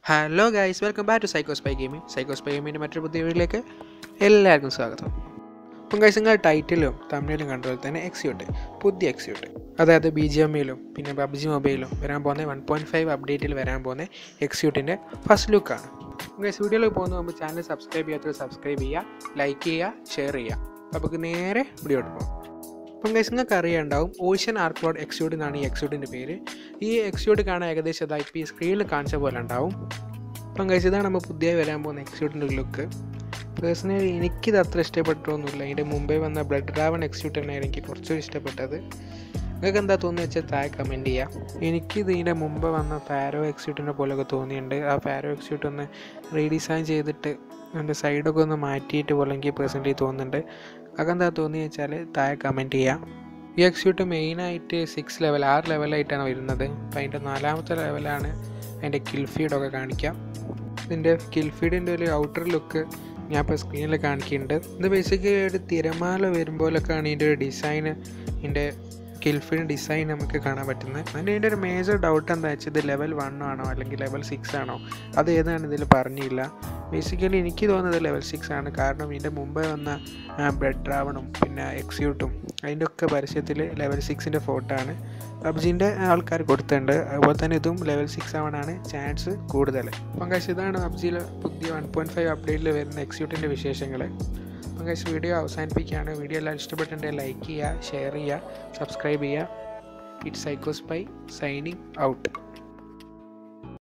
hello guys welcome back to psycho spy gaming psycho spy ഗെയിമിൻ്റെ മറ്റൊരു പുതിയ വീഡിയോയിലേക്ക് എല്ലാവർക്കും സ്വാഗതം അപ്പം ഗൈസ് നിങ്ങൾ ടൈറ്റിലും തമിഴിലും കണ്ടതുപോലെ തന്നെ എക്സ്യൂട്ട് പുതിയ എക്സ്യൂട്ട് അതായത് ബി ജി എം ഐയിലും പിന്നെ പബ്ജി മൊബൈലും വരാൻ പോകുന്ന വൺ പോയിൻറ്റ് ഫൈവ് അപ്ഡേറ്റിൽ വരാൻ പോകുന്ന എക്സ്യൂട്ടിൻ്റെ ഫസ്റ്റ് ലുക്കാണ് ഗൈസ് വീഡിയോയിലേക്ക് പോകുന്ന മുമ്പ് ചാനൽ സബ്സ്ക്രൈബ് ചെയ്യാത്തവർ സബ്സ്ക്രൈബ് ചെയ്യുക ലൈക്ക് ചെയ്യുക ഷെയർ ചെയ്യുക നമുക്ക് നേരെ വീഡിയോട്ട് പോകാം അപ്പം ഗൈസ് നിങ്ങൾക്ക് അറിയാണ്ടാവും ഓഷ്യൻ ആർക്ലോഡ് എക്സ്യൂട്ട് എന്നാണ് ഈ എക്സ്യൂട്ടിൻ്റെ പേര് ഈ എക്സ്യൂട്ട് കാണാൻ ഏകദേശം ഇതായി ഇപ്പോൾ ഈ സ്ക്രീനിൽ കാണിച്ച പോലെ ഉണ്ടാവും അപ്പം ഗൈസ് ഇതാണ് നമ്മൾ പുതിയ വരാൻ പോകുന്ന എക്സ്യൂട്ടിൻ്റെ ലുക്ക് പേഴ്സണലി എനിക്കിത് അത്ര ഇഷ്ടപ്പെട്ടൊന്നുമില്ല അതിൻ്റെ മുമ്പേ വന്ന ബ്ലഡ് ഡ്രാവൺ എക്സ്യൂട്ട് തന്നെയാണ് എനിക്ക് കുറച്ചുകൂടി ഇഷ്ടപ്പെട്ടത് നിങ്ങൾക്ക് എന്താ തോന്നുന്നത് വെച്ചാൽ താഴെ കമൻറ്റ് ചെയ്യാം എനിക്കിത് ഇതിൻ്റെ മുമ്പ് വന്ന ഫാരോ എക്സ്യൂട്ടിനെ പോലെയൊക്കെ തോന്നിയിട്ടുണ്ട് ആ ഫാരോ എക്സ്യൂട്ട് ഒന്ന് റീഡിസൈൻ ചെയ്തിട്ട് അതിൻ്റെ സൈഡൊക്കെ ഒന്ന് മാറ്റിയിട്ട് പോലെ എനിക്ക് പേഴ്സണലി തോന്നുന്നുണ്ട് അതെന്താ തോന്നി വെച്ചാൽ താഴെ കമൻറ്റ് ചെയ്യാം ഈ എക്സ്യൂട്ട് മെയിനായിട്ട് സിക്സ് ലെവൽ ആറ് ലെവലായിട്ടാണ് വരുന്നത് അപ്പോൾ അതിൻ്റെ നാലാമത്തെ ലെവലാണ് അതിൻ്റെ കിൽ ഫീഡൊക്കെ കാണിക്കാം ഇതിൻ്റെ കിൽ ഫീഡിൻ്റെ ഒരു ഔട്ടർ ലുക്ക് ഞാൻ ഇപ്പോൾ സ്ക്രീനിൽ കാണിക്കുന്നുണ്ട് ഇത് ബേസിക്കലി ഒരു തിരമാല വരുമ്പോഴൊക്കെയാണ് ഇതിൻ്റെ ഒരു ഡിസൈൻ ഇതിൻ്റെ കിൽഫിൻ ഡിസൈൻ നമുക്ക് കാണാൻ പറ്റുന്നത് അതിൻ്റെ അതിൻ്റെ ഒരു മേജർ ഡൗട്ട് എന്താ വെച്ചാൽ ഇത് ലെവൽ വൺ ആണോ അല്ലെങ്കിൽ ലെവൽ സിക്സ് ആണോ അത് ഏതാണ് ഇതിൽ പറഞ്ഞില്ല ബേസിക്കലി എനിക്ക് തോന്നുന്നത് ലെവൽ സിക്സ് ആണ് കാരണം ഇതിൻ്റെ മുമ്പേ വന്ന ബ്രെഡ് ഡ്രാവണും പിന്നെ എക്സ്യൂട്ടും അതിൻ്റെ ഒക്കെ പരസ്യത്തിൽ ലെവൽ സിക്സിൻ്റെ ഫോട്ടോ ആണ് പബ്ജിൻ്റെ ആൾക്കാർ കൊടുത്തിട്ടുണ്ട് അതുപോലെ തന്നെ ഇതും ലെവൽ സിക്സ് ആവാനാണ് ചാൻസ് കൂടുതൽ അപ്പം കാശ് ഇതാണ് പബ്ജിയിൽ പുതിയ വൺ പോയിൻറ്റ് ഫൈവ് അപ്ഡേറ്റിൽ വരുന്ന എക്സ്യൂട്ടിൻ്റെ വിശേഷങ്ങൾ അപ്പം കാശ് വീഡിയോ അവസാനിപ്പിക്കുകയാണ് വീഡിയോ എല്ലാം ഇഷ്ടപ്പെട്ടിട്ടുണ്ടെങ്കിൽ ലൈക്ക് ചെയ്യുക ഷെയർ ചെയ്യുക സബ്സ്ക്രൈബ് ചെയ്യുക ഇറ്റ്സ് സൈക്കോസ് ബൈ സൈനിങ് ഔട്ട്